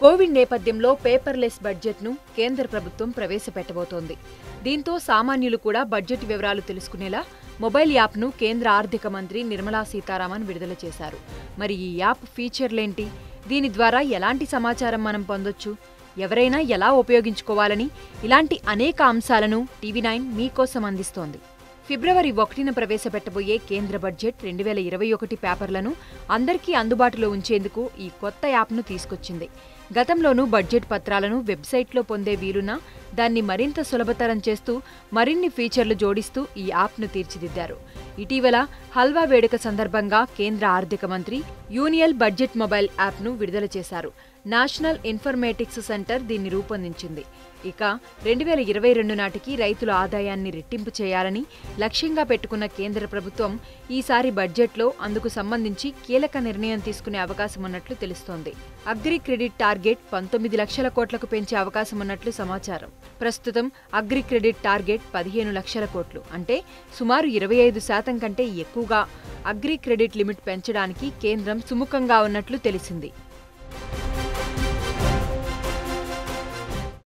Covid నేపథ్యంలో paperless బడ్జెట్ను కేంద్ర ప్రభుత్వం ప్రవేశపెట్టబోతోంది దీంతో సామాన్యులు కూడా బడ్జెట్ వివరాలు తెలుసుకునేలా మొబైల్ యాప్ను కేంద్ర ఆర్థిక మంత్రి నిర్మలా సీతారామన్ విడుదల చేశారు మరి ఈ యాప్ ఫీచర్లేంటి దీని ద్వారా ఎలాంటి సమాచారం మనం పొందొచ్చు ఎవరైనా ఎలా ఉపయోగించుకోవాలని ఇలాంటి అనేక అంశాలను టీవీ నైన్ మీకోసం అందిస్తోంది ఫిబ్రవరి ఒకటిన ప్రవేశపెట్టబోయే కేంద్ర బడ్జెట్ రెండు వేల ఇరవై ఒకటి పేపర్లను అందరికీ అందుబాటులో ఉంచేందుకు ఈ కొత్త యాప్ను తీసుకొచ్చింది గతంలోనూ బడ్జెట్ పత్రాలను వెబ్సైట్లో పొందే వీలున్నా దాన్ని మరింత సులభతరం చేస్తూ మరిన్ని ఫీచర్లు జోడిస్తూ ఈ యాప్ను తీర్చిదిద్దారు ఇటీవల హల్వా వేడుక సందర్భంగా కేంద్ర ఆర్థిక మంత్రి యూనియల్ బడ్జెట్ మొబైల్ యాప్ను విడుదల చేశారు నేషనల్ ఇన్ఫర్మేటిక్స్ సెంటర్ దీన్ని రూపొందించింది ఇక రెండు వేల ఇరవై రెండు నాటికి రైతుల ఆదాయాన్ని రెట్టింపు చేయాలని లక్ష్యంగా పెట్టుకున్న కేంద్ర ప్రభుత్వం ఈసారి బడ్జెట్లో అందుకు సంబంధించి కీలక నిర్ణయం తీసుకునే అవకాశం ఉన్నట్లు తెలుస్తోంది అగ్రి క్రెడిట్ టార్గెట్ పంతొమ్మిది లక్షల కోట్లకు పెంచే అవకాశం ఉన్నట్లు సమాచారం ప్రస్తుతం అగ్రి క్రెడిట్ టార్గెట్ పదిహేను లక్షల కోట్లు అంటే సుమారు ఇరవై ఐదు శాతం కంటే ఎక్కువగా అగ్రి క్రెడిట్ లిమిట్ పెంచడానికి కేంద్రం సుముఖంగా ఉన్నట్లు తెలిసింది